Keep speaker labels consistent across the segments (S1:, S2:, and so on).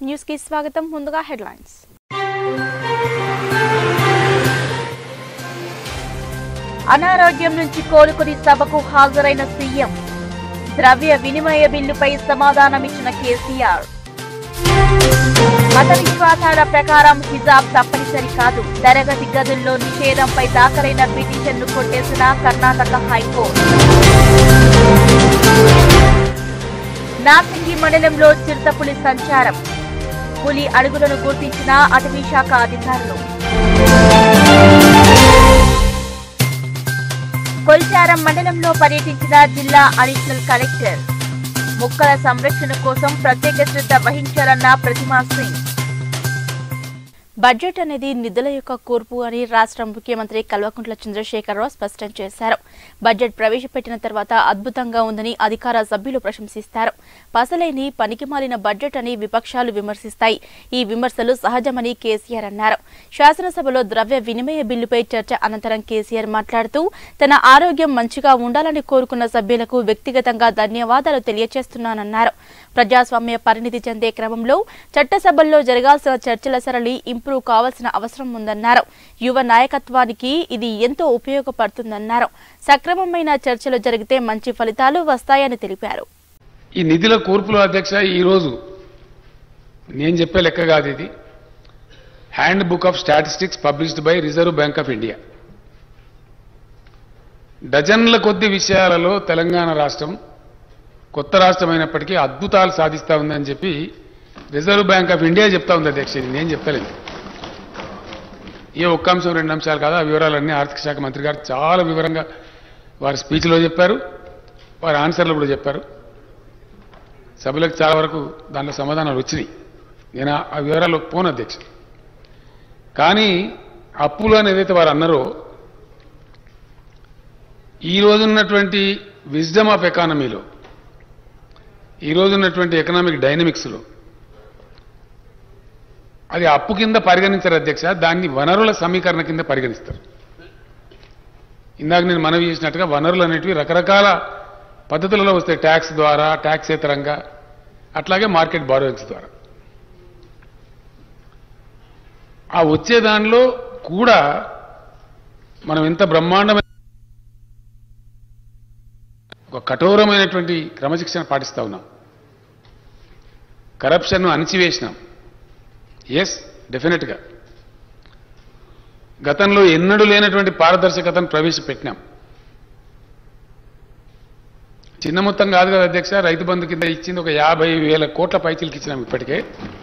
S1: News కి స్వాగతం ముందుగా హెడ్లైన్స్
S2: అనారోగ్యం నుంచి కోలుకుని సభకు హాజరైన సీఎం ద్రవ్య వినిమయ బిల్లుపై సమాధానమిచ్చిన కేసీఆర్ మత విశ్వాసాల ప్రకారం హిజాబ్ తప్పనిసరి కాదు తరగతి గదుల్లో నిషేధంపై దాఖలైన పిటిషన్ను కొట్టేసిన కర్ణాటక హైకోర్టు నాసింగి మండలంలో చిరుతపులి సంచారం పులి అడుగులను గుర్తించిన అటవీ శాఖ అధికారులు కొల్చారం మండలంలో పర్యటించిన జిల్లా అడిషనల్ కలెక్టర్ మొక్కల సంరక్షణ కోసం ప్రత్యేక శ్రద్ధ వహించాలన్న ప్రతిమా సింగ్
S1: బడ్జెట్ అనేది నిధుల యొక్క కూర్పు అని రాష్ట్ర ముఖ్యమంత్రి కల్వకుంట్ల చంద్రశేఖరరావు స్పష్టం చేశారు బడ్జెట్ ప్రవేశపెట్టిన తర్వాత అద్భుతంగా ఉందని అధికార సభ్యులు ప్రశంసిస్తారు పసలేని పనికిమాలిన బడ్జెట్ అని విపక్షాలు విమర్శిస్తాయి ఈ విమర్శలు సహజమని కేసీఆర్ అన్నారు శాసనసభలో ద్రవ్య వినిమయ బిల్లుపై చర్చ అనంతరం కేసీఆర్ మాట్లాడుతూ తన ఆరోగ్యం మంచిగా ఉండాలని కోరుకున్న సభ్యులకు వ్యక్తిగతంగా ధన్యవాదాలు తెలియజేస్తున్నానన్నారు ప్రజాస్వామ్య పరిణితి చెందే క్రమంలో చట్టసభల్లో జరగాల్సిన చర్చల సరళి ఇంప్రూవ్ కావాల్సిన అవసరం ఉందన్నారు యువ నాయకత్వానికి ఇది ఎంతో ఉపయోగపడుతుందన్నారు సక్రమమైన చర్చలు జరిగితే మంచి ఫలితాలు వస్తాయని తెలిపారు
S3: ఈ నిధుల కూర్పులో అధ్యక్ష ఈరోజు నేను చెప్పే లెక్క కాదు ఇది handbook of statistics published by Reserve Bank of India డజన్ల కొద్ది విషయాలలో తెలంగాణ రాష్ట్రం కొత్త రాష్ట్రం అయినప్పటికీ అద్భుతాలు సాధిస్తా ఉందని చెప్పి రిజర్వ్ బ్యాంక్ ఆఫ్ ఇండియా చెప్తా ఉంది అధ్యక్ష ఇది నేను చెప్తలేదు ఏ ఒక్క అంశం రెండు అంశాలు కాదు ఆ వివరాలన్నీ ఆర్థిక శాఖ మంత్రి గారు చాలా వివరంగా వారి స్పీచ్లో చెప్పారు వారి ఆన్సర్లు కూడా చెప్పారు సభ్యులకు చాలా వరకు దాంట్లో సమాధానాలు వచ్చినాయి నేను ఆ- ఆ వివరాలు పోను అధ్యక్ష కానీ అప్పులు అని ఏదైతే వారు అన్నారో ఈ రోజున్నటువంటి విజ్డమ్ ఆఫ్ ఎకానమీలో ఈ రోజున్నటువంటి ఎకనామిక్ డైనమిక్స్లో అది అప్పు కింద పరిగణించారు అధ్యక్ష దాన్ని వనరుల సమీకరణ కింద పరిగణిస్తారు ఇందాక నేను మనవి చేసినట్టుగా వనరులు అనేటివి రకరకాల పద్ధతులలో వస్తాయి ట్యాక్స్ ద్వారా ట్యాక్సేతరంగా అట్లాగే మార్కెట్ బారోయింగ్స్ ద్వారా ఆ వచ్చే దానిలో కూడా మనం ఎంత బ్రహ్మాండమైన ఒక కఠోరమైనటువంటి క్రమశిక్షణ పాటిస్తా ఉన్నాం కరప్షన్ను అణిచివేసినాం ఎస్ డెఫినెట్గా గతంలో ఎన్నడూ లేనటువంటి పారదర్శకతను ప్రవేశపెట్టినాం చిన్న మొత్తం కాదు కదా అధ్యక్ష రైతు బంధు కింద ఇచ్చింది ఒక యాభై వేల కోట్ల పైచీలకి ఇచ్చినాం ఇప్పటికే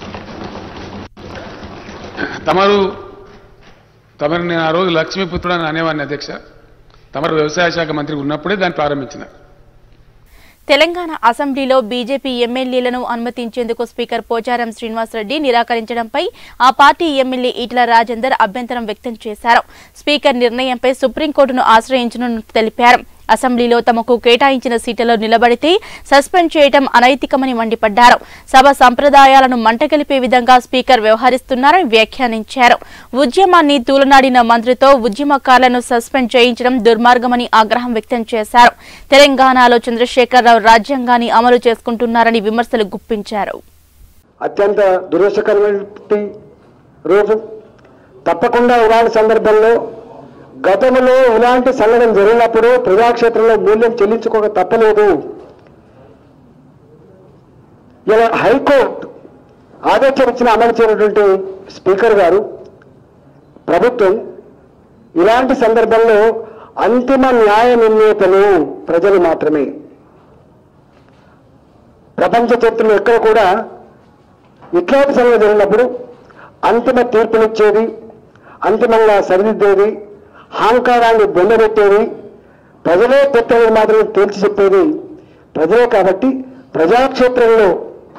S3: తమరు తమరు నేను ఆ రోజు లక్ష్మీపుత్రుడు అని అనేవాడిని అధ్యక్ష తమరు వ్యవసాయ శాఖ మంత్రి ఉన్నప్పుడే దాన్ని ప్రారంభించినారు
S1: తెలంగాణ అసెంబ్లీలో బీజేపీ ఎమ్మెల్యేలను అనుమతించేందుకు స్పీకర్ పోచారం శ్రీనివాసరెడ్డి నిరాకరించడంపై ఆ పార్టీ ఎమ్మెల్యే ఈటల రాజేందర్ అభ్యంతరం వ్యక్తం చేశారు స్పీకర్ నిర్ణయంపై సుప్రీంకోర్టును ఆశ్రయించనున్నట్టు తెలిపారు అసెంబ్లీలో తమకు కేటాయించిన సీట్లలో నిలబడితే సస్పెండ్ చేయడం అనైతికమని మండిపడ్డారు సభ సంప్రదాయాలను మంటగలిపే విధంగా స్పీకర్ వ్యవహరిస్తున్నారని వ్యాఖ్యానించారు ఉద్యమాన్ని తూలనాడిన మంత్రితో ఉద్యమకారులను సస్పెండ్ చేయించడం దుర్మార్గమని ఆగ్రహం వ్యక్తం చేశారు తెలంగాణలో చంద్రశేఖరరావు రాజ్యాంగాన్ని అమలు చేసుకుంటున్నారని విమర్శలు గుప్పించారు
S4: అత్యంత దురదృష్టకరమైనటువంటి రోజు తప్పకుండా ఇలాంటి సందర్భంలో గతంలో ఇలాంటి సంఘటన జరిగినప్పుడు ప్రజాక్షేత్రంలో మూల్యం చెల్లించుకోక తప్పలేదు ఇలా హైకోర్టు ఆదేశం ఇచ్చిన అమలు చేయనటువంటి స్పీకర్ గారు ప్రభుత్వం ఇలాంటి సందర్భంలో అంతిమ న్యాయ నిర్ణేతలు ప్రజలు మాత్రమే ప్రపంచ చరిత్రలో ఎక్కడ కూడా ఇట్లాంటి సంఘటన జరిగినప్పుడు అంతిమ తీర్పునిచ్చేది అంతిమంగా సరిదిద్దేది అహంకారాన్ని బొందబెట్టేది ప్రజలే పెట్టేది మాత్రమే తేల్చి చెప్పేది ప్రజలే కాబట్టి ప్రజాక్షేత్రంలో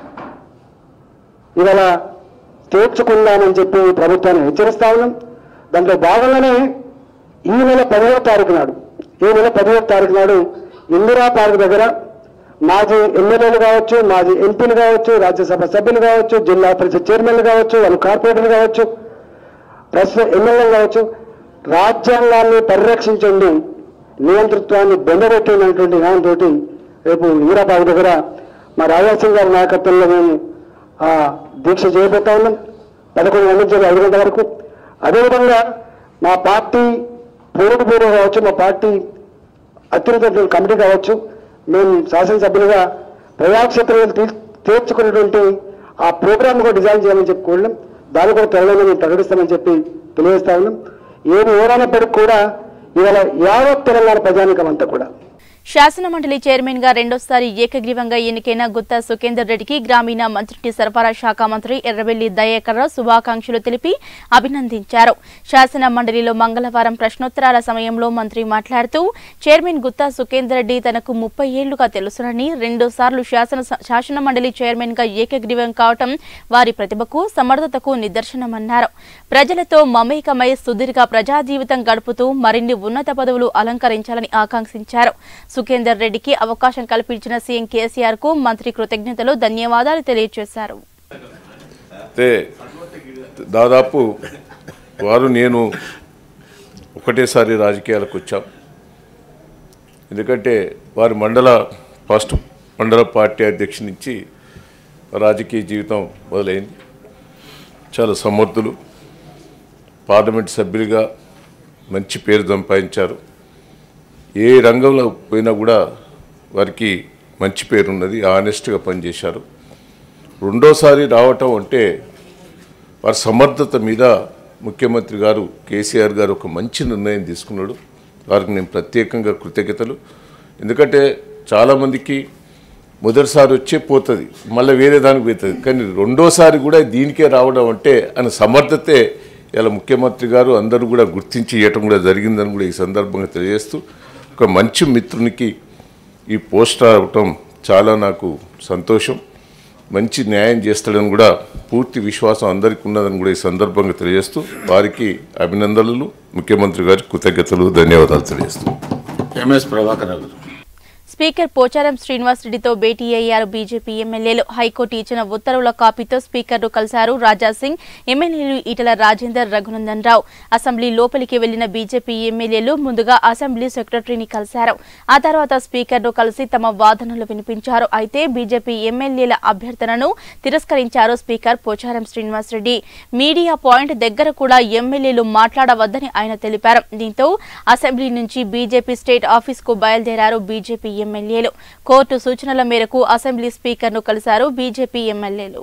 S4: ఇవాళ తీర్చుకుందామని చెప్పి ప్రభుత్వాన్ని హెచ్చరిస్తా ఉన్నాం దాంట్లో భాగంగానే ఈ నెల పదవ తారీఖు నాడు ఈ నెల పదవ తారీఖు నాడు ఇందిరా పార్క్ దగ్గర మాజీ ఎమ్మెల్యేలు కావచ్చు మాజీ ఎంపీలు కావచ్చు రాజ్యసభ సభ్యులు కావచ్చు జిల్లా పరిషత్ చైర్మన్లు కావచ్చు వాళ్ళు కార్పొరేటర్లు కావచ్చు ప్రస్తుత ఎమ్మెల్యేలు కావచ్చు రాజ్యాంగాన్ని పరిరక్షించండి నియంతృత్వాన్ని బెండబెట్టినటువంటి న్యాయంతో రేపు ఇందిరాబాబు దగ్గర మా రాజాసింగ్ గారి నాయకత్వంలో మేము ఆ దీక్ష చేయబోతా ఉన్నాం పదకొండు గంటల నుంచి ఐదు గంటల వరకు అదేవిధంగా మా పార్టీ పోరుడు బ్యూరో కావచ్చు మా పార్టీ అత్యున్నత కమిటీ కావచ్చు మేము శాసనసభ్యులుగా ప్రజాక్షేత్రాలు తీ తీర్చుకునేటువంటి ఆ ప్రోగ్రామ్ కూడా డిజైన్ చేయాలని చెప్పి కోరినాం దాన్ని కూడా త్వరలోనే మేము ప్రకటిస్తామని చెప్పి తెలియజేస్తా ఉన్నాం ఏది ఏమైనప్పటికీ కూడా ఇవాళ యావత్ తెలంగాణ ప్రజానికం అంతా కూడా
S1: శాసనమండలి చైర్మన్ గా రెండోసారి ఏకగ్రీవంగా ఎన్నికైన గుత్తా సుఖేందర్ రెడ్డికి గ్రామీణ మంత్రిని సరఫరా శాఖ మంత్రి ఎర్రబెల్లి దయాకర్రావు శుభాకాంక్షలు తెలిపి అభినందించారు శాసన మండలిలో మంగళవారం ప్రశ్నోత్తరాల సమయంలో మంత్రి మాట్లాడుతూ చైర్మన్ గుత్తా సుఖేందర్ రెడ్డి తనకు ముప్పై ఏళ్లుగా తెలుసునని రెండోసార్లు శాసన శాసన మండలి చైర్మన్ గా ఏకగ్రీవం కావటం వారి ప్రతిభకు సమర్థతకు నిదర్శనమన్నారు ప్రజలతో మమేకమై సుదీర్ఘ ప్రజా జీవితం గడుపుతూ మరిన్ని ఉన్నత పదవులు అలంకరించాలని ఆకాంక్షించారు సుఖేందర్ రెడ్డికి అవకాశం కల్పించిన సీఎం కేసీఆర్ కు మంత్రి కృతజ్ఞతలు ధన్యవాదాలు తెలియజేశారు
S5: అయితే దాదాపు వారు నేను ఒకటేసారి రాజకీయాలకు వచ్చాం ఎందుకంటే వారి మండల ఫస్ట్ మండల పార్టీ అధ్యక్షుడి నుంచి రాజకీయ జీవితం మొదలైంది చాలా సమర్థులు పార్లమెంట్ సభ్యులుగా మంచి పేరు సంపాదించారు ఏ రంగంలో పోయినా కూడా వారికి మంచి పేరు ఉన్నది ఆనెస్ట్గా పనిచేశారు రెండోసారి రావటం అంటే వారి సమర్థత మీద ముఖ్యమంత్రి గారు కేసీఆర్ గారు ఒక మంచి నిర్ణయం తీసుకున్నాడు వారికి నేను ప్రత్యేకంగా కృతజ్ఞతలు ఎందుకంటే చాలామందికి మొదటిసారి వచ్చే పోతుంది మళ్ళీ వేరే దానికి పోతుంది కానీ రెండోసారి కూడా దీనికే రావడం అంటే ఆయన సమర్థతే ఇలా ముఖ్యమంత్రి గారు అందరూ కూడా గుర్తించి ఇవ్వటం కూడా జరిగిందని కూడా ఈ సందర్భంగా తెలియజేస్తూ ఒక మంచి మిత్రునికి ఈ పోస్ట్ రావటం చాలా నాకు సంతోషం మంచి న్యాయం చేస్తాడని కూడా పూర్తి విశ్వాసం అందరికీ ఉన్నదని కూడా ఈ సందర్భంగా తెలియజేస్తూ వారికి అభినందనలు ముఖ్యమంత్రి గారికి కృతజ్ఞతలు ధన్యవాదాలు తెలియజేస్తూ
S3: ఎంఎస్ ప్రభాకర్ గారు
S1: స్పీకర్ పోచారం శ్రీనివాస్ రెడ్డితో భేటీ అయ్యారు బీజేపీ ఎమ్మెల్యేలు హైకోర్టు ఇచ్చిన ఉత్తర్వుల కాపీతో స్పీకర్ను కలిశారు రాజాసింగ్ ఎమ్మెల్యేలు ఈటల రాజేందర్ రఘునందన్ రావు అసెంబ్లీ లోపలికి వెళ్లిన బీజేపీ ఎమ్మెల్యేలు ముందుగా అసెంబ్లీ సెక్రటరీని కలిశారు ఆ తర్వాత స్పీకర్ను కలిసి తమ వాదనలు వినిపించారు అయితే బీజేపీ ఎమ్మెల్యేల అభ్యర్థనను తిరస్కరించారు speaker Pocharam Srinivas Reddy media point దగ్గర కూడా ఎమ్మెల్యేలు మాట్లాడవద్దని ఆయన తెలిపారు దీంతో అసెంబ్లీ నుంచి బీజేపీ స్టేట్ ఆఫీస్ కు బయలుదేరారు బీజేపీ ఎమ్మెల్యేలు కోర్టు సూచనల మేరకు అసెంబ్లీ స్పీకర్ను కలిశారు బీజేపీ ఎమ్మెల్యేలు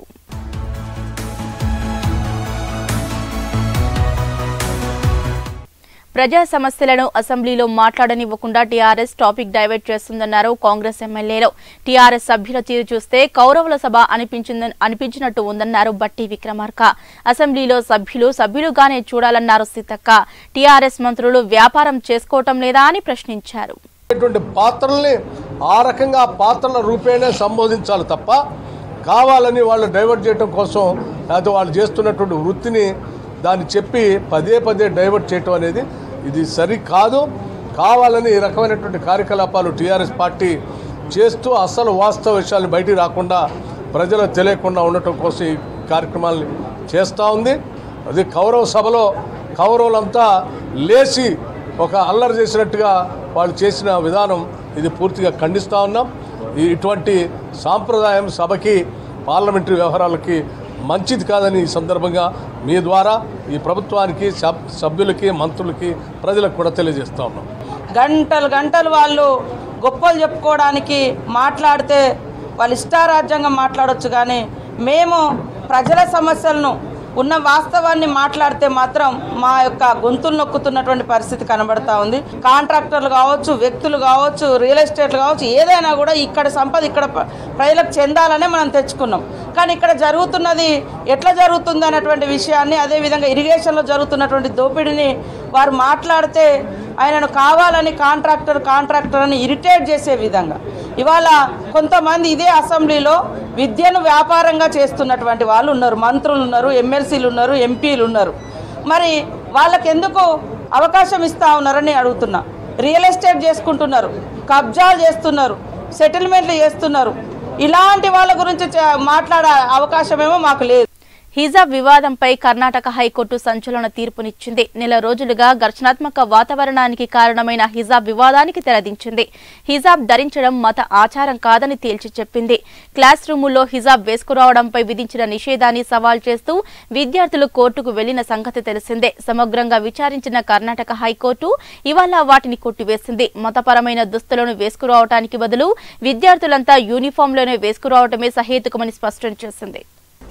S1: ప్రజా సమస్యలను అసెంబ్లీలో మాట్లాడనివ్వకుండా టీఆర్ఎస్ టాపిక్ డైవర్ట్ చేస్తుందన్నారు కాంగ్రెస్ ఎమ్మెల్యేలు టీఆర్ఎస్ సభ్యుల తీరు చూస్తే కౌరవుల సభ అనిపించిందని అనిపించినట్టు ఉందన్నారు బట్టి విక్రమార్క అసెంబ్లీలో సభ్యులు సభ్యులుగానే చూడాలన్నారు సీతక్క టీఆర్ఎస్ మంత్రులు వ్యాపారం చేసుకోవటం లేదా అని ప్రశ్నించారు
S6: అనేటువంటి పాత్రల్ని ఆ రకంగా ఆ పాత్రల రూపేణే సంబోధించాలి తప్ప కావాలని వాళ్ళు డైవర్ట్ చేయడం కోసం లేకపోతే వాళ్ళు చేస్తున్నటువంటి వృత్తిని దాన్ని చెప్పి పదే పదే డైవర్ట్ చేయటం అనేది ఇది సరికాదు కావాలని ఈ రకమైనటువంటి కార్యకలాపాలు టీఆర్ఎస్ పార్టీ చేస్తూ అసలు వాస్తవ విషయాలు బయటికి రాకుండా ప్రజలకు తెలియకుండా ఉండటం కోసం ఈ కార్యక్రమాల్ని చేస్తూ ఉంది అది కౌరవ సభలో కౌరవులంతా లేచి ఒక అల్లరి చేసినట్టుగా వాళ్ళు చేసిన విధానం ఇది పూర్తిగా ఖండిస్తూ ఉన్నాం ఈ- ఇటువంటి సాంప్రదాయం సభకి పార్లమెంటరీ వ్యవహారాలకి మంచిది కాదని ఈ సందర్భంగా మీ ద్వారా ఈ ప్రభుత్వానికి సబ్ సభ్యులకి మంత్రులకి ప్రజలకు కూడా తెలియజేస్తూ ఉన్నాం
S7: గంటలు గంటలు వాళ్ళు గొప్పలు చెప్పుకోవడానికి మాట్లాడితే వాళ్ళు ఇష్టారాజ్యంగా మాట్లాడొచ్చు కానీ మేము ప్రజల సమస్యలను ఉన్న వాస్తవాన్ని మాట్లాడితే మాత్రం మా యొక్క గొంతులు నొక్కుతున్నటువంటి పరిస్థితి కనబడతా ఉంది కాంట్రాక్టర్లు కావచ్చు వ్యక్తులు కావచ్చు రియల్ ఎస్టేట్లు కావచ్చు ఏదైనా కూడా ఇక్కడ సంపద ఇక్కడ ప్ర- ప్రజలకు చెందాలనే మనం తెచ్చుకున్నాం కానీ ఇక్కడ జరుగుతున్నది ఎట్లా జరుగుతుంది అనేటువంటి విషయాన్ని అదేవిధంగా ఇరిగేషన్లో జరుగుతున్నటువంటి దోపిడీని వారు మాట్లాడితే ఆయనను కావాలని కాంట్రాక్టర్ కాంట్రాక్టర్ అని ఇరిటేట్ చేసే విధంగా ఇవాళ కొంతమంది ఇదే అసెంబ్లీలో విద్యను వ్యాపారంగా చేస్తున్నటువంటి వాళ్ళు ఉన్నారు మంత్రులు ఉన్నారు ఎమ్మెల్సీలు ఉన్నారు ఎంపీలు ఉన్నారు మరి వాళ్ళకి ఎందుకు అవకాశం ఇస్తా ఉన్నారని అడుగుతున్నా రియల్ ఎస్టేట్ చేసుకుంటున్నారు కబ్జాలు చేస్తున్నారు సెటిల్మెంట్లు చేస్తున్నారు ఇలాంటి వాళ్ళ గురించి చ- మాట్లాడే అవకాశమేమో మాకు లేదు
S1: హిజాబ్ వివాదంపై కర్ణాటక హైకోర్టు సంచలన తీర్పునిచ్చింది నెల రోజులుగా ఘర్షణాత్మక వాతావరణానికి కారణమైన హిజాబ్ వివాదానికి తెరదించింది హిజాబ్ ధరించడం మత ఆచారం కాదని తేల్చి చెప్పింది క్లాస్ రూముల్లో హిజాబ్ వేసుకురావడంపై విధించిన నిషేధాన్ని సవాల్ చేస్తూ విద్యార్థులు కోర్టుకు వెళ్లిన సంగతి తెలిసిందే సమగ్రంగా విచారించిన కర్ణాటక హైకోర్టు ఇవాళ వాటిని కొట్టివేసింది మతపరమైన దుస్తులను వేసుకురావడానికి బదులు విద్యార్థులంతా యూనిఫామ్లోనే వేసుకురావటమే సహేతుకమని స్పష్టం చేసింది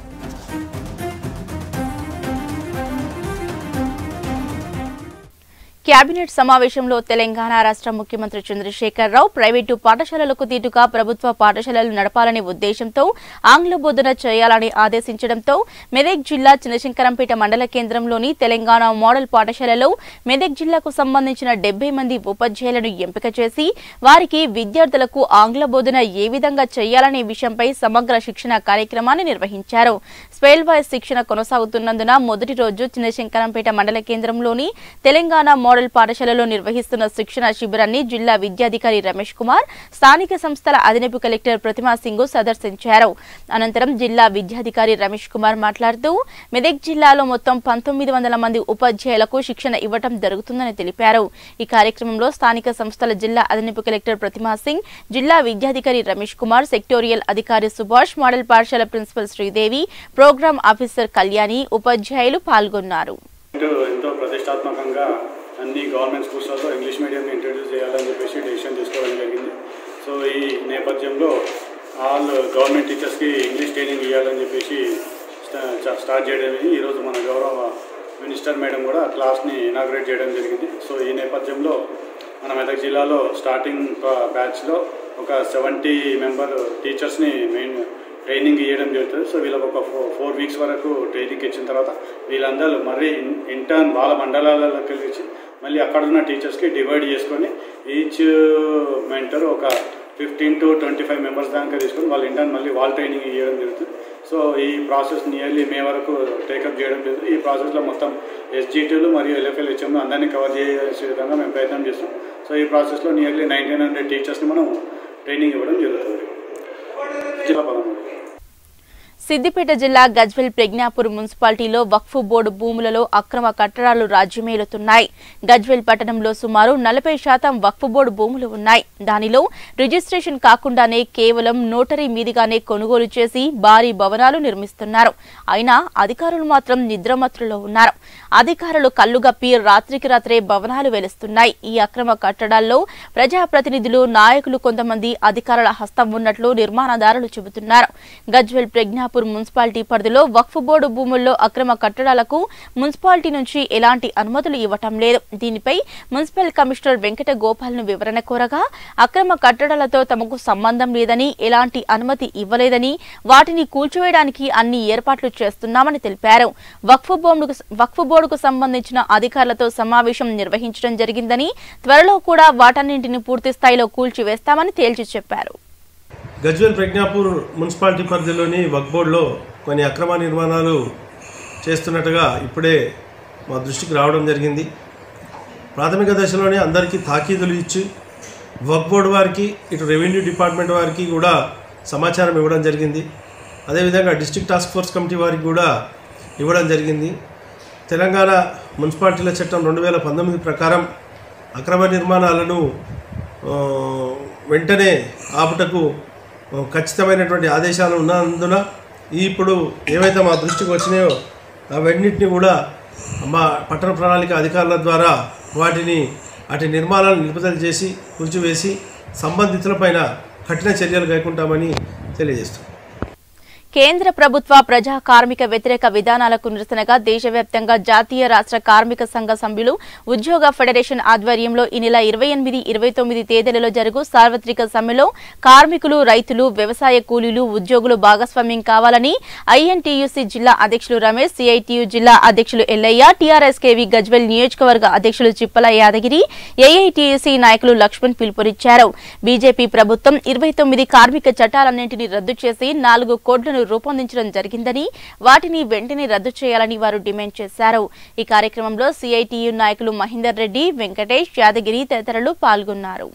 S1: కేబినెట్ సమావేశంలో తెలంగాణ రాష్ట్ర ముఖ్యమంత్రి చంద్రశేఖరరావు ప్రైవేటు పాఠశాలలకు దీటుగా ప్రభుత్వ పాఠశాలలు నడపాలనే ఉద్దేశంతో ఆంగ్ల బోధన చేయాలని ఆదేశించడంతో మెదక్ జిల్లా చినశంకరంపేట మండల కేంద్రంలోని తెలంగాణ మోడల్ పాఠశాలలో మెదక్ జిల్లాకు సంబంధించిన డెబ్బై మంది ఉపాధ్యాయులను ఎంపిక చేసి వారికి విద్యార్థులకు ఆంగ్ల బోధన ఏ విధంగా చేయాలనే విషయంపై సమగ్ర శిక్షణ కార్యక్రమాన్ని నిర్వహించారు స్పెల్ వాయిస్ శిక్షణ కొనసాగుతున్నందున మొదటి రోజు చిన్నశంకరంపేట మండల కేంద్రంలోని తెలంగాణ మోడల్ పాఠశాలలో నిర్వహిస్తున్న శిక్షణ శిబిరాన్ని జిల్లా విద్యాధికారి రమేష్ కుమార్ స్థానిక సంస్థల అదనపు కలెక్టర్ ప్రతిమా సింగ్ సందర్శించారు అనంతరం జిల్లా విద్యాధికారి రమేష్ కుమార్ మాట్లాడుతూ మెదక్ జిల్లాలో మొత్తం పంతొమ్మిది వందల మంది ఉపాధ్యాయులకు శిక్షణ ఇవ్వటం జరుగుతుందని తెలిపారు ఈ కార్యక్రమంలో స్థానిక సంస్థల జిల్లా అదనపు కలెక్టర్ ప్రతిమా సింగ్ జిల్లా విద్యాధికారి రమేష్ కుమార్ సెక్టోరియల్ అధికారి సుభాష్ మోడల్ పాఠశాల principal Sridevi program officer Kalyani ఉపాధ్యాయులు పాల్గొన్నారు
S8: ఇటు ఎంతో ప్రతిష్టాత్మకంగా అన్ని గవర్నమెంట్ స్కూల్స్లో ఇంగ్లీష్ మీడియంని ఇంట్రడ్యూస్ చేయాలని చెప్పేసి డెసిషన్ తీసుకోవడం జరిగింది సో ఈ నేపథ్యంలో ఆల్ గవర్నమెంట్ టీచర్స్కి ఇంగ్లీష్ ట్రైనింగ్ ఇవ్వాలని చెప్పేసి స్టా- స్టార్ట్ చేయడం జరిగింది. ఈరోజు మన గౌరవ మినిస్టర్ మేడం కూడా క్లాస్ని ఇనాగ్రేట్ చేయడం జరిగింది సో ఈ నేపథ్యంలో మన మెదక్ జిల్లాలో స్టార్టింగ్ బ్యాచ్లో ఒక సెవెంటీ మెంబర్ టీచర్స్ని మెయిన్ ట్రైనింగ్ ఇవ్వడం జరుగుతుంది సో వీళ్ళకి ఒక ఫోర్ ఫోర్ వీక్స్ వరకు ట్రైనింగ్ ఇచ్చిన తర్వాత వీళ్ళందరూ మరీ ఇంటర్న్ వాళ్ళ మండలాలలోకి వెళ్ళి మళ్ళీ అక్కడ ఉన్న టీచర్స్కి డివైడ్ చేసుకొని ఈచ్ మెంటర్ ఒక fifteen to twenty five members దాకా తీసుకొని వాళ్ళ ఇంటర్న్ మళ్ళీ వాళ్ళ ట్రైనింగ్ ఇవ్వడం జరుగుతుంది సో ఈ ప్రాసెస్ నియర్లీ మే వరకు టేకప్ చేయడం జరుగుతుంది ఈ ప్రాసెస్లో మొత్తం ఎస్జిటీలు మరియు ఎల్ఎఫ్ఎల్ హెచ్ఎంలు అందరినీ కవర్ చేసే విధంగా మేము ప్రయత్నం చేస్తాం సో ఈ ప్రాసెస్లో నియర్లీ నైన్టీన్ హండ్రెడ్ టీచర్స్ని మనం ట్రైనింగ్ ఇవ్వడం జరుగుతుంది జిల్లా పదమూడు
S1: సిద్దిపేట జిల్లా గజ్వెల్ ప్రజ్ఞాపూర్ మున్సిపాలిటీలో వక్ఫ్ బోర్డు భూములలో అక్రమ కట్టడాలు రాజ్యమేలుతున్నాయి గజ్వెల్ పట్టణంలో సుమారు నలభై శాతం వక్ఫ్ బోర్డు భూములు ఉన్నాయి దానిలో రిజిస్ట్రేషన్ కాకుండానే కేవలం నోటరీ మీదుగానే కొనుగోలు చేసి భారీ భవనాలు నిర్మిస్తున్నారు అయినా అధికారులు మాత్రం నిద్రమత్తులో ఉన్నారు అధికారులు కల్లుగప్పి రాత్రికి రాత్రే భవనాలు వెలుస్తున్నాయి ఈ అక్రమ కట్టడాల్లో ప్రజాప్రతినిధులు నాయకులు కొంతమంది అధికారుల హస్తం ఉన్నట్లు నిర్మాణదారులు చెబుతున్నారు గజ్వెల్ ప్రజ్ఞాపూర్ మున్సిపాలిటీ పరిధిలో వక్ఫ్ బోర్డు భూముల్లో అక్రమ కట్టడాలకు మున్సిపాలిటీ నుంచి ఎలాంటి అనుమతులు ఇవ్వటం లేదు దీనిపై మున్సిపల్ కమిషనర్ వెంకట గోపాల్ను వివరణ కోరగా అక్రమ కట్టడాలతో తమకు సంబంధం లేదని ఎలాంటి అనుమతి ఇవ్వలేదని వాటిని కూల్చివేయడానికి అన్ని ఏర్పాట్లు చేస్తున్నామని తెలిపారు వక్ఫ్ బోర్డుకు వక్ఫ్ బోర్డుకు సంబంధించిన అధికారులతో సమావేశం నిర్వహించడం జరిగిందని త్వరలో కూడా వాటన్నింటిని పూర్తి స్థాయిలో కూల్చివేస్తామని తేల్చి చెప్పారు
S9: గజ్వేల్ ప్రజ్ఞాపూర్ మున్సిపాలిటీ పరిధిలోని వక్ బోర్డులో కొన్ని అక్రమ నిర్మాణాలు చేస్తున్నట్టుగా ఇప్పుడే మా దృష్టికి రావడం జరిగింది ప్రాథమిక దశలోనే అందరికీ తాకీదులు ఇచ్చి వక్ బోర్డు వారికి ఇటు రెవెన్యూ డిపార్ట్మెంట్ వారికి కూడా సమాచారం ఇవ్వడం జరిగింది అదేవిధంగా డిస్ట్రిక్ట్ టాస్క్ ఫోర్స్ కమిటీ వారికి కూడా ఇవ్వడం జరిగింది తెలంగాణ మున్సిపాలిటీల చట్టం రెండు వేల పంతొమ్మిది ప్రకారం అక్రమ నిర్మాణాలను ఆ, వెంటనే ఆపుటకు ఆ, ఖచ్చితమైనటువంటి ఆదేశాలు ఉన్నందున ఈ ఇప్పుడు ఏవైతే మా దృష్టికి వచ్చినాయో అవన్నింటినీ కూడా మా పట్టణ ప్రణాళిక అధికారుల ద్వారా వాటిని అటు నిర్మాణాలను నిలుపుదల చేసి కూర్చివేసి సంబంధితులపైన కఠిన చర్యలు కైకుంటామని తెలియజేస్తున్నాం
S1: కేంద్ర ప్రభుత్వ ప్రజా కార్మిక వ్యతిరేక విధానాలకు నిరసనగా దేశవ్యాప్తంగా జాతీయ రాష్ట్ర కార్మిక సంఘ సభ్యులు ఉద్యోగ ఫెడరేషన్ ఆధ్వర్యంలో ఈ నెల ఇరవై ఎనిమిది ఇరవై తొమ్మిది తేదీలలో జరుగు సార్వత్రిక సమ్మెలో కార్మికులు రైతులు వ్యవసాయ కూలీలు ఉద్యోగులు భాగస్వామ్యం కావాలని ఐఎన్టీయూసీ జిల్లా అధ్యక్షులు రమేష్ సిఐటియు జిల్లా అధ్యక్షులు ఎల్లయ్య టీఆర్ఎస్ కేవి గజ్వెల్ నియోజకవర్గ అధ్యక్షులు చిప్పల యాదగిరి ఏఐటీయూసీ నాయకులు లక్ష్మణ్ పిలుపునిచ్చారు బీజేపీ ప్రభుత్వం ఇరవై తొమ్మిది కార్మిక చట్టాలన్నింటినీ రద్దు చేసి నాలుగు కోట్లను రూపొందించడం జరిగిందని వాటిని వెంటనే రద్దు చేయాలని వారు డిమాండ్ చేశారు ఈ కార్యక్రమంలో సిఐటియు నాయకులు మహేందర్ రెడ్డి వెంకటేష్ యాదగిరి తదితరులు పాల్గొన్నారు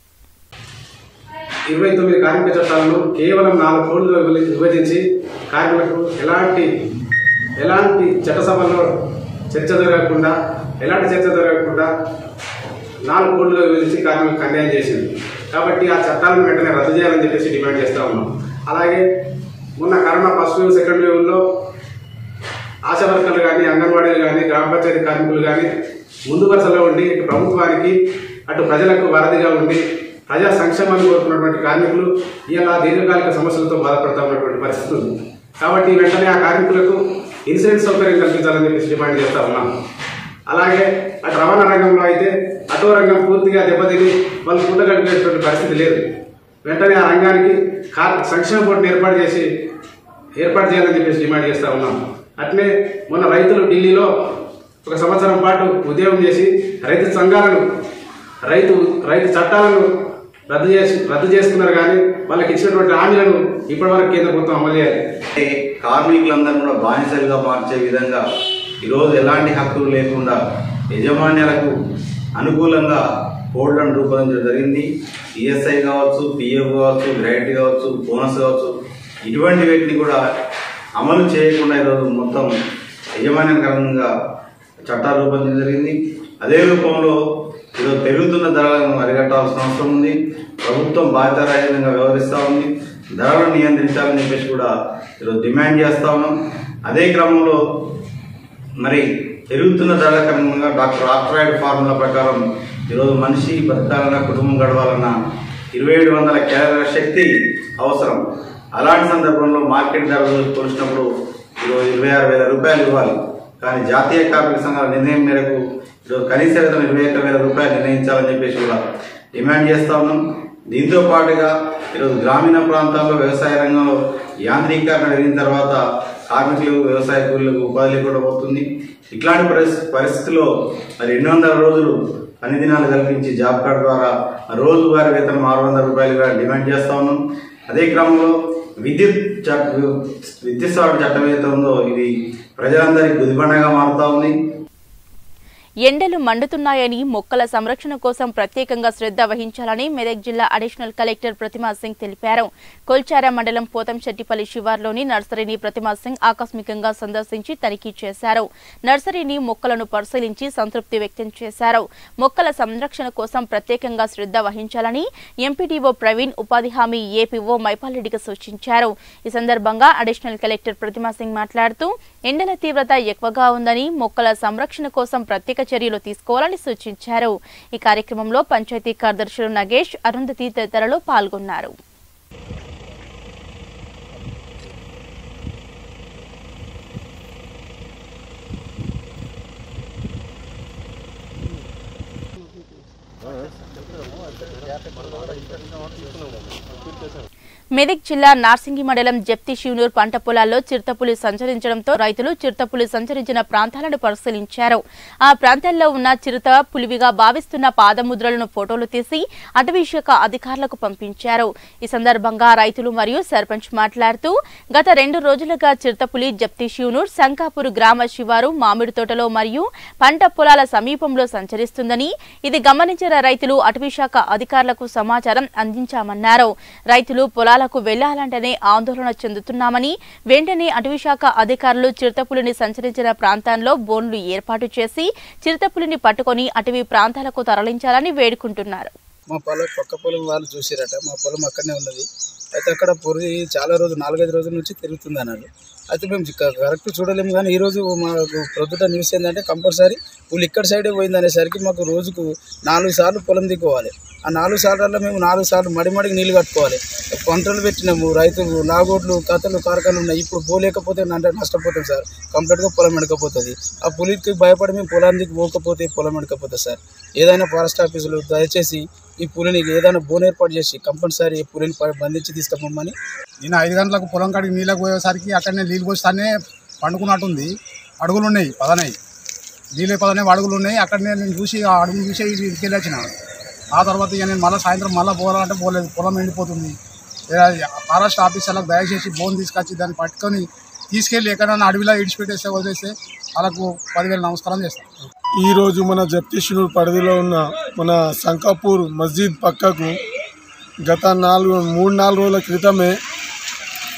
S10: ఇరవై తొమ్మిది కార్మిక చట్టాలను కేవలం నాలుగు కోట్లు విభజించి కార్మికులకు ఎలాంటి ఎలాంటి చట్టసభలో చర్చ జరగకుండా ఎలాంటి చర్చ జరగకుండా నాలుగు కోట్లుగా విభజించి కార్మికులకు అన్యాయం చేసింది కాబట్టి ఆ చట్టాలను వెంటనే రద్దు చేయాలని చెప్పేసి డిమాండ్ చేస్తా ఉన్నాం అలాగే మొన్న కరోనా ఫస్ట్ వేవ్ సెకండ్ వేవ్లో ఆశా వర్కర్లు కానీ అంగన్వాడీలు కానీ గ్రామ పంచాయతీ కార్మికులు కానీ ముందు వరుసలో ఉండి ఇటు ప్రభుత్వానికి అటు ప్రజలకు వరదిగా ఉండి ప్రజా సంక్షేమాన్ని కోరుకున్నటువంటి కార్మికులు ఇలా దీర్ఘకాలిక సమస్యలతో బాధపడతా ఉన్నటువంటి పరిస్థితి ఉంది కాబట్టి వెంటనే ఆ కార్మికులకు ఇన్సూరెన్స్ సౌకర్యం కల్పించాలని చెప్పేసి డిమాండ్ చేస్తా ఉన్నాం అలాగే అటు రవాణా రంగంలో అయితే ఆటో రంగం పూర్తిగా దెబ్బతిని వాళ్ళు పుట్టగలిగేటువంటి పరిస్థితి లేదు వెంటనే ఆ రంగానికి కార్ సంక్షేమ బోర్డుని ఏర్పాటు చేసి ఏర్పాటు చేయాలని చెప్పేసి డిమాండ్ చేస్తా ఉన్నాం అట్లే మొన్న రైతులు ఢిల్లీలో ఒక సంవత్సరం పాటు ఉద్యమం చేసి రైతు సంఘాలను రైతు రైతు చట్టాలను రద్దు చేసి రద్దు చేసుకున్నారు కానీ వాళ్ళకి ఇచ్చినటువంటి హామీలను ఇప్పటివరకు కేంద్ర ప్రభుత్వం అమలు చేయాలి
S11: కార్మికులందరూ కూడా బానిసలుగా మార్చే విధంగా ఈరోజు ఎలాంటి హక్కులు లేకుండా యజమాన్యాలకు అనుకూలంగా కోడ్లను రూపొందించడం జరిగింది ఈఎస్ఐ కావచ్చు పిఎఫ్ కావచ్చు గ్రాంట్ కావచ్చు బోనస్ కావచ్చు ఇటువంటి వీటిని కూడా అమలు చేయకుండా ఈరోజు మొత్తం యజమాన్యకరంగా చట్టాలు రూపొందించడం జరిగింది అదే రూపంలో ఈరోజు పెరుగుతున్న ధరలను అరికట్టాల్సిన అవసరం ఉంది ప్రభుత్వం బాధ్యతారహితంగా వ్యవహరిస్తూ ఉంది ధరలను నియంత్రించాలని చెప్పేసి కూడా ఈరోజు డిమాండ్ చేస్తా ఉన్నాం అదే క్రమంలో మరి పెరుగుతున్న ధరల కారణంగా డాక్టర్ ఆర్థరాయిడ్ ఫార్ములా ప్రకారం ఈరోజు మనిషి బతకాలన్నా కుటుంబం గడవాలన్నా ఇరవై ఏడు వందల క్యాలరీల శక్తి అవసరం అలాంటి సందర్భంలో మార్కెట్ ధరలు పోల్చినప్పుడు ఈరోజు ఇరవై ఆరు వేల రూపాయలు ఇవ్వాలి కానీ జాతీయ కార్మిక సంఘాల నిర్ణయం మేరకు ఈరోజు కనీస వేతనం ఇరవై ఒక్క వేల రూపాయలు నిర్ణయించాలని చెప్పేసి కూడా డిమాండ్ చేస్తా ఉన్నాం దీంతో పాటుగా ఈరోజు గ్రామీణ ప్రాంతాల్లో వ్యవసాయ రంగంలో యాంత్రీకరణ పెరిగిన తర్వాత కార్మికులు వ్యవసాయ కూలీలకు ఉపాధి లేకుండా పోతుంది ఇట్లాంటి పరిస్థితి పరిస్థితిలో మరి రెండు వందల రోజులు పని దినాలు కల్పించి జాబ్ కార్డ్ ద్వారా రోజువారీ వేతనం ఆరు వందల రూపాయలుగా డిమాండ్ చేస్తా ఉన్నాం అదే క్రమంలో విద్యుత్ చట్ట విద్యుత్ సవరణ చట్టం ఏదైతే ఉందో ఇది ప్రజలందరికీ గుదిబండగా మారుతా ఉంది
S1: ఎండలు మండుతున్నాయని మొక్కల సంరక్షణ కోసం ప్రత్యేకంగా శ్రద్ధ వహించాలని మెదక్ జిల్లా అడిషనల్ కలెక్టర్ ప్రతిమా సింగ్ తెలిపారు కొల్చార మండలం పోతంశెట్టిపల్లి శివార్లోని నర్సరీని ప్రతిమా సింగ్ ఆకస్మికంగా సందర్శించి తనిఖీ చేశారు నర్సరీని మొక్కలను పరిశీలించి సంతృప్తి వ్యక్తం చేశారు మొక్కల సంరక్షణ కోసం ప్రత్యేకంగా శ్రద్ధ వహించాలని ఎంపీడీఓ ప్రవీణ్ ఉపాధి హామీ ఏపీఓ మైపాల్రెడ్డికి సూచించారు ఈ సందర్భంగా అడిషనల్ కలెక్టర్ ప్రతిమా సింగ్ మాట్లాడుతూ ఎండల తీవ్రత ఎక్కువగా ఉందని మొక్కల సంరక్షణ కోసం ప్రత్యేక చర్యలు తీసుకోవాలని సూచించారు ఈ కార్యక్రమంలో పంచాయతీ కార్యదర్శులు నగేష్ అరుంధతి తదితరులు పాల్గొన్నారు మెదక్ జిల్లా నార్సింగి మండలం జప్తి శివనూర్ పంట పొలాల్లో చిరుతపులి సంచరించడంతో రైతులు చిరుతపులి సంచరించిన ప్రాంతాలను పరిశీలించారు ఆ ప్రాంతాల్లో ఉన్న చిరుత పులివిగా భావిస్తున్న పాదముద్రలను ఫోటోలు తీసి అటవీ శాఖ అధికారులకు పంపించారు ఈ సందర్భంగా రైతులు మరియు సర్పంచ్ మాట్లాడుతూ గత రెండు రోజులుగా చిరుతపులి జప్తి శివనూర్ శంకాపూర్ గ్రామ శివారు మామిడి తోటలో మరియు పంట పొలాల సమీపంలో సంచరిస్తుందని ఇది గమనించిన రైతులు అటవీ శాఖ అధికారులకు సమాచారం అందించామన్నారు రైతులు పొలాలకు వెళ్లాలంటేనే ఆందోళన చెందుతున్నామని వెంటనే అటవీశాఖ అధికారులు చిరుతపులిని సంచరించిన ప్రాంతాల్లో బోన్లు ఏర్పాటు చేసి చిరుతపులిని పట్టుకొని అటవీ ప్రాంతాలకు తరలించాలని వేడుకుంటున్నారు
S12: మా పొలం పక్క పొలం వాళ్ళు చూసిరట మా పొలం అక్కడనే ఉన్నది అయితే అక్కడ పొరి చాలా రోజులు నాలుగైదు రోజుల నుంచి తిరుగుతుంది అన్నారు అయితే మేము క- కరెక్ట్ చూడలేము కానీ ఈరోజు మాకు ప్రొద్దుట న్యూస్ ఏంటంటే కంపల్సరీ వీళ్ళు ఇక్కడ సైడే పోయింది అనేసరికి మాకు రోజుకు నాలుగు సార్లు పొలం దిక్కోవాలి ఆ నాలుగు సార్లలో మేము నాలుగు సార్లు మడిమడికి నీళ్ళు కట్టుకోవాలి పంటలు పెట్టినాము రైతులు నాగోడ్లు కథలు కార్ఖాలు ఉన్నాయి ఇప్పుడు పోలేకపోతే అంటే నష్టపోతాం సార్ కంప్లీట్గా పొలం ఎడకపోతుంది ఆ పులికి భయపడి మేము పొలానికి పోకపోతే పొలం ఎడకపోతుంది సార్ ఏదైనా ఫారెస్ట్ ఆఫీసులు దయచేసి ఈ పులిని ఏదైనా బోన్ ఏర్పాటు చేసి కంపల్సరీ ఈ పులిని ప- బంధించి తీసుకుపోమని
S13: నేను ఐదు గంటలకు పొలం కాడికి నీళ్ళకి పోయేసరికి అక్కడనే నీళ్ళు పోస్తానే పండుకున్నట్టుంది అడుగులు ఉన్నాయి పదనాయి నీళ్ళు పదనే అడుగులు ఉన్నాయి అక్కడనే నేను చూసి ఆ అడుగులు చూసి ఇంటికి వెళ్ళి వచ్చిన ఆ తర్వాత ఇక నేను మళ్ళీ సాయంత్రం మళ్ళీ పోవాలంటే పోలేదు పొలం ఎండిపోతుంది ఏ- ఫారెస్ట్ ఆఫీసర్లకు దయచేసి బోన్ తీసుకొచ్చి దాన్ని పట్టుకొని తీసుకెళ్ళి ఎక్కడైనా అడవిలో ఇడిచిపెట్టేస్తే వదిలేస్తే వాళ్ళకు పదివేల నమస్కారం చేస్తాను
S14: ఈరోజు మన జప్తీశ్వర్ పరిధిలో ఉన్న మన సంకాపూర్ మస్జిద్ పక్కకు గత నాలుగు మూడు నాలుగు రోజుల క్రితమే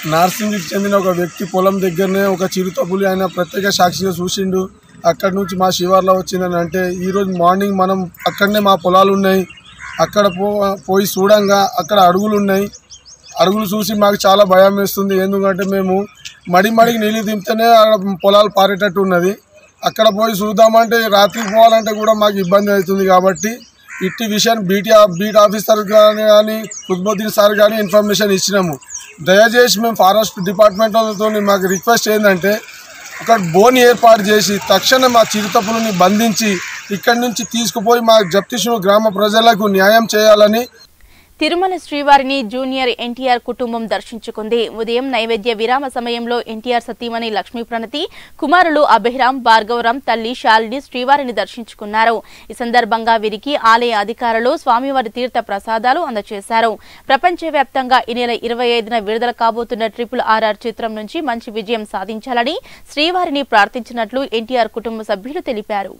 S14: నార్సింగికి చెందిన ఒక వ్యక్తి పొలం దగ్గరనే ఒక చిరుతపులి ఆయన ప్రత్యేక సాక్షిగా చూసిండు అక్కడి నుంచి మా శివార్లో వచ్చిందని అంటే ఈరోజు మార్నింగ్ మనం అక్కడనే మా పొలాలు ఉన్నాయి అక్కడ పో పోయి చూడంగా అక్కడ అడుగులు ఉన్నాయి అడుగులు చూసి మాకు చాలా భయం వేస్తుంది ఎందుకంటే మేము మడి మడికి నీళ్ళు దింపితేనే ఆడ పొలాలు పారేటట్టు ఉన్నది అక్కడ పోయి చూద్దామంటే రాత్రికి పోవాలంటే కూడా మాకు ఇబ్బంది అవుతుంది కాబట్టి ఇట్టి విషయాన్ని బీటీ బీట్ ఆఫీసర్ కానీ కానీ కుతుబుద్దీన్ సార్ కానీ ఇన్ఫర్మేషన్ ఇచ్చినాము దయచేసి మేము ఫారెస్ట్ డిపార్ట్మెంట్ వాళ్ళతో మాకు రిక్వెస్ట్ ఏంటంటే ఒక బోన్ ఏర్పాటు చేసి తక్షణం మా చిరుతపులని బంధించి ఇక్కడి నుంచి తీసుకుపోయి మా జప్తిషు గ్రామ ప్రజలకు న్యాయం చేయాలని
S1: తిరుమల శ్రీవారిని జూనియర్ ఎన్టీఆర్ కుటుంబం దర్శించుకుంది ఉదయం నైవేద్య విరామ సమయంలో ఎన్టీఆర్ సతీమణి లక్ష్మీ ప్రణతి కుమారులు అభిరామ్ భార్గవరాం తల్లి శాలిని శ్రీవారిని దర్శించుకున్నారు ఈ సందర్భంగా వీరికి ఆలయ అధికారులు స్వామివారి తీర్థ ప్రసాదాలు అందజేశారు ప్రపంచవ్యాప్తంగా ఈ నెల ఇరవై ఐదున విడుదల కాబోతున్న ట్రిపుల్ ఆర్ఆర్ చిత్రం నుంచి మంచి విజయం సాధించాలని శ్రీవారిని ప్రార్థించినట్లు ఎన్టీఆర్ కుటుంబ సభ్యులు తెలిపారు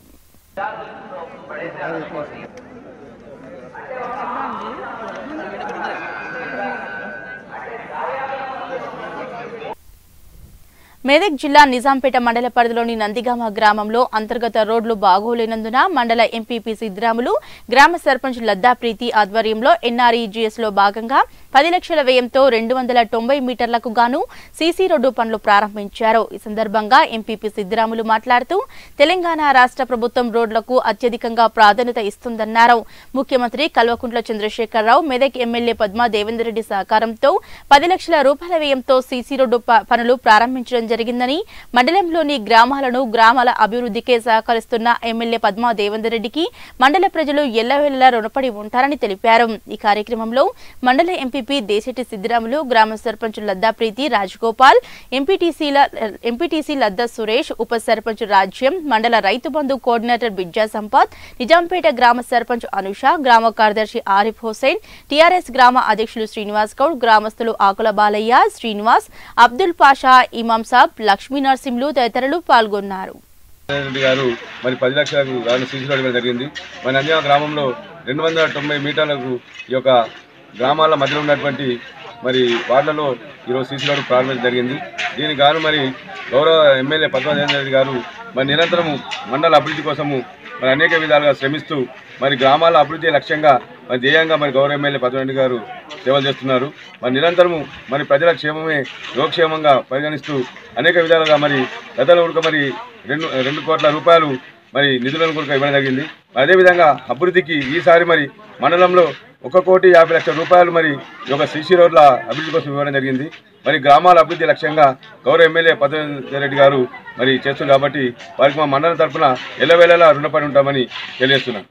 S1: మెదక్ జిల్లా నిజాంపేట మండల పరిధిలోని నందిగామ గ్రామంలో అంతర్గత రోడ్లు బాగోలేనందున మండల ఎంపీపీ సిద్రాములు గ్రామ సర్పంచ్ లద్దా ప్రీతి ఆధ్వర్యంలో ఎన్ఆర్ఈజీఎస్ లో భాగంగా పది లక్షల వ్యయంతో రెండు వందల తొంభై మీటర్లకు గాను సీసీ రోడ్డు పనులు ప్రారంభించారు ఈ సందర్భంగా ఎంపీపీ సిద్రాములు మాట్లాడుతూ తెలంగాణ రాష్ట్ర ప్రభుత్వం రోడ్లకు అత్యధికంగా ప్రాధాన్యత ఇస్తుందన్నారు ముఖ్యమంత్రి కల్వకుంట్ల చంద్రశేఖరరావు మెదక్ ఎమ్మెల్యే పద్మా దేవేందర్ రెడ్డి సహకారంతో పది లక్షల రూపాయల వ్యయంతో సీసీ రోడ్డు ప- పనులు ప్రారంభించడం జరిగిందని మండలంలోని గ్రామాలను గ్రామాల అభివృద్ధికే సహకరిస్తున్న ఎమ్మెల్యే పద్మా దేవేందర్ రెడ్డికి మండల ప్రజలు ఎల్లవేళలా రుణపడి ఉంటారని తెలిపారు ఈ కార్యక్రమంలో మండల ఎంపీపీ దేశెట్టి సిద్దిరాములు గ్రామ సర్పంచ్ లద్దా ప్రీతి రాజగోపాల్ ఎంపీటీసీల ఎంపీటీసీ లద్దా సురేష్ ఉప సర్పంచ్ రాజ్యం మండల రైతు బంధు కోఆర్డినేటర్ బిజ్జా సంపత్ నిజాంపేట గ్రామ సర్పంచ్ అనుష గ్రామ కార్యదర్శి ఆరిఫ్ హుసేన్ టీఆర్ఎస్ గ్రామ అధ్యక్షులు శ్రీనివాస్ గౌడ్ గ్రామస్తులు ఆకుల బాలయ్య శ్రీనివాస్ అబ్దుల్ పాషా ఇమాం సాబ్ లక్ష్మీ నరసింహులు తదితరులు పాల్గొన్నారు
S15: రెడ్డి గారు మరి పది లక్షలకు గాను సీసీ రోడ్డు ఇవ్వడం జరిగింది మన నంద్యాల గ్రామంలో రెండు వందల తొంభై మీటర్లకు ఈ యొక్క గ్రామాల మధ్యలో ఉన్నటువంటి మరి వార్డులలో ఈరోజు సీసీ రోడ్డు ప్రారంభించడం జరిగింది దీనికి గాను మరి గౌరవ ఎమ్మెల్యే పద్మనాభ రెడ్డి గారు మరి నిరంతరము మండల అభివృద్ధి కోసము మరి అనేక విధాలుగా శ్రమిస్తూ మరి గ్రామాల అభివృద్ధి లక్ష్యంగా మరి ధ్యేయంగా మరి గౌరవ ఎమ్మెల్యే పద్మనాభ గారు సేవలు చేస్తున్నారు మరి నిరంతరము మరి ప్రజల క్షేమమే యోగక్షేమంగా పరిగణిస్తూ అనేక విధాలుగా మరి గతంలో కూడా మరి రెండు రెండు కోట్ల రూపాయలు మరి నిధులను కూడా ఇవ్వడం జరిగింది అదేవిధంగా అభివృద్ధికి ఈసారి మరి మండలంలో ఒక కోటి యాభై లక్షల రూపాయలు మరి ఈ యొక్క సిసి రోడ్ల అభివృద్ధి కోసం ఇవ్వడం జరిగింది మరి గ్రామాల అభివృద్ధి లక్ష్యంగా గౌరవ ఎమ్మెల్యే పద్మనాభ రెడ్డి గారు మరి చేస్తున్నారు కాబట్టి వారికి మా మండలం తరఫున ఎల్లవేళలా రుణపడి ఉంటామని తెలియజేస్తున్నాను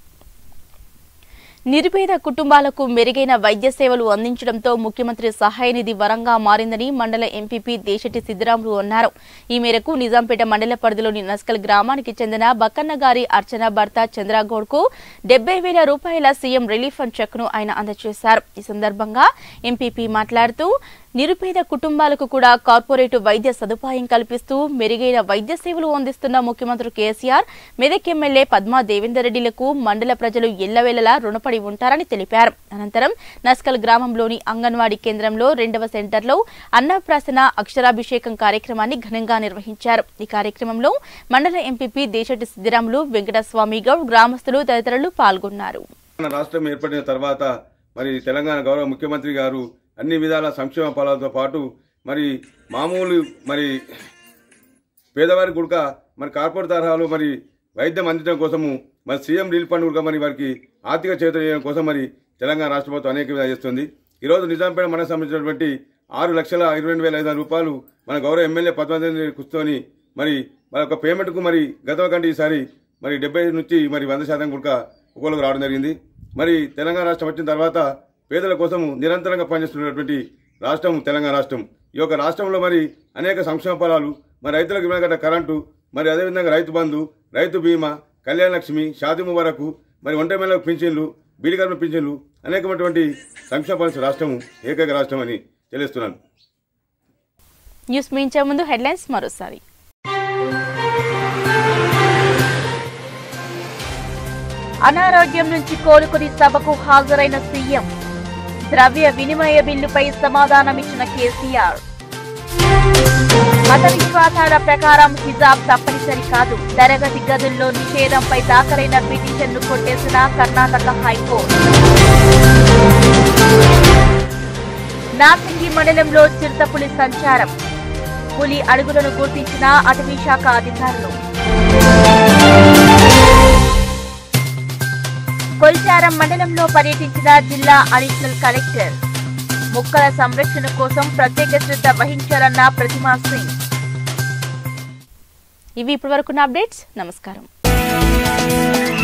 S1: నిరుపేద కుటుంబాలకు మెరుగైన వైద్య సేవలు అందించడంతో ముఖ్యమంత్రి సహాయ నిధి వరంగా మారిందని మండల ఎంపీపీ దేశెట్టి సిద్దిరాములు అన్నారు ఈ మేరకు నిజాంపేట మండల పరిధిలోని నస్కల్ గ్రామానికి చెందిన బక్కన్న గారి అర్చన భర్త చంద్రగౌడ్ కు డెబ్బై వేల రూపాయల సీఎం రిలీఫ్ ఫండ్ చెక్ను ఆయన అందజేశారు ఈ సందర్భంగా ఎంపీపీ మాట్లాడుతూ నిరుపేద కుటుంబాలకు కూడా కార్పొరేట్ వైద్య సదుపాయం కల్పిస్తూ మెరుగైన వైద్య సేవలు అందిస్తున్న ముఖ్యమంత్రి కేసీఆర్ మెదక్ ఎమ్మెల్యే పద్మా దేవేందర్ రెడ్డిలకు మండల ప్రజలు ఎల్లవేళలా రుణపడి ఉంటారని తెలిపారు అనంతరం నస్కల్ గ్రామంలోని అంగన్వాడీ కేంద్రంలో రెండవ సెంటర్లో అన్నప్రాసన అక్షరాభిషేకం కార్యక్రమాన్ని ఘనంగా నిర్వహించారు ఈ కార్యక్రమంలో మండల ఎంపీపీ దేశటి సిద్దిరాములు వెంకటస్వామి గౌడ్ గ్రామస్తులు తదితరులు పాల్గొన్నారు
S15: తెలంగాణ రాష్ట్రం ఏర్పడిన తర్వాత మరి తెలంగాణ గౌరవ ముఖ్యమంత్రి గారు అన్ని విధాల సంక్షేమ ఫలాలతో పాటు మరి మామూలు మరి పేదవారి గుడక మరి కార్పొరేట్ తరహాలో మరి వైద్యం అందించడం కోసము మరి సీఎం రిలీఫ్ ఫండ్ కూడా మరి వారికి ఆర్థిక చేతులు చేయడం కోసం మరి తెలంగాణ రాష్ట్ర ప్రభుత్వం అనేక విధాలు చేస్తుంది ఈరోజు నిజాంపేట మనకు సంబంధించినటువంటి ఆరు లక్షల ఇరవై రెండు వేల ఐదు వందల రూపాయలు మన గౌరవ ఎమ్మెల్యే పద్మాదేవి కూర్చొని మరి మన యొక్క పేమెంట్కు మరి గతం కంటే ఈసారి మరి డెబ్బై నుంచి మరి వంద శాతం కూడా ఒక్కొక్కరికి రావడం జరిగింది మరి తెలంగాణ రాష్ట్రం వచ్చిన తర్వాత పేదల కోసం నిరంతరంగా పనిచేస్తున్నటువంటి రాష్ట్రం తెలంగాణ రాష్ట్రం ఈ యొక్క రాష్ట్రంలో మరి అనేక సంక్షేమ ఫలాలు మరి రైతులకు ఇవ్వగల కరెంటు మరి అదేవిధంగా రైతు బంధు రైతు బీమా కళ్యాణ లక్ష్మి షాది ముబారకు మరి ఒంటరి మహిళలకు పింఛన్లు బీడికర్మ పింఛన్లు అనేకమైనటువంటి సంక్షేమ ఫలాలు రాష్ట్రం ఏకైక రాష్ట్రం అని తెలుస్తున్నాను
S1: న్యూస్ మించే ముందు హెడ్లైన్స్ మరోసారి
S2: అనారోగ్యం నుంచి కోలుకుని సభకు హాజరైన సీఎం ద్రవ్య వినిమయ బిల్లుపై సమాధానమిచ్చిన కేసీఆర్ మత విశ్వాసాల ప్రకారం హిజాబ్ తప్పనిసరి కాదు తరగతి గదుల్లో నిషేధంపై దాఖలైన పిటిషన్ను కొట్టేసిన కర్ణాటక హైకోర్టు నాసింగి మండలంలో చిరుతపులి సంచారం పులి అడుగులను గుర్తించిన అటవీ శాఖ అధికారులు కొల్చారం మండలంలో పర్యటించిన జిల్లా అడిషనల్ కలెక్టర్ మొక్కల సంరక్షణ కోసం ప్రత్యేక శ్రద్ధ వహించాలన్న ప్రతిమా సింగ్
S1: ఇవి ఇప్పటివరకున్న అప్డేట్స్ నమస్కారం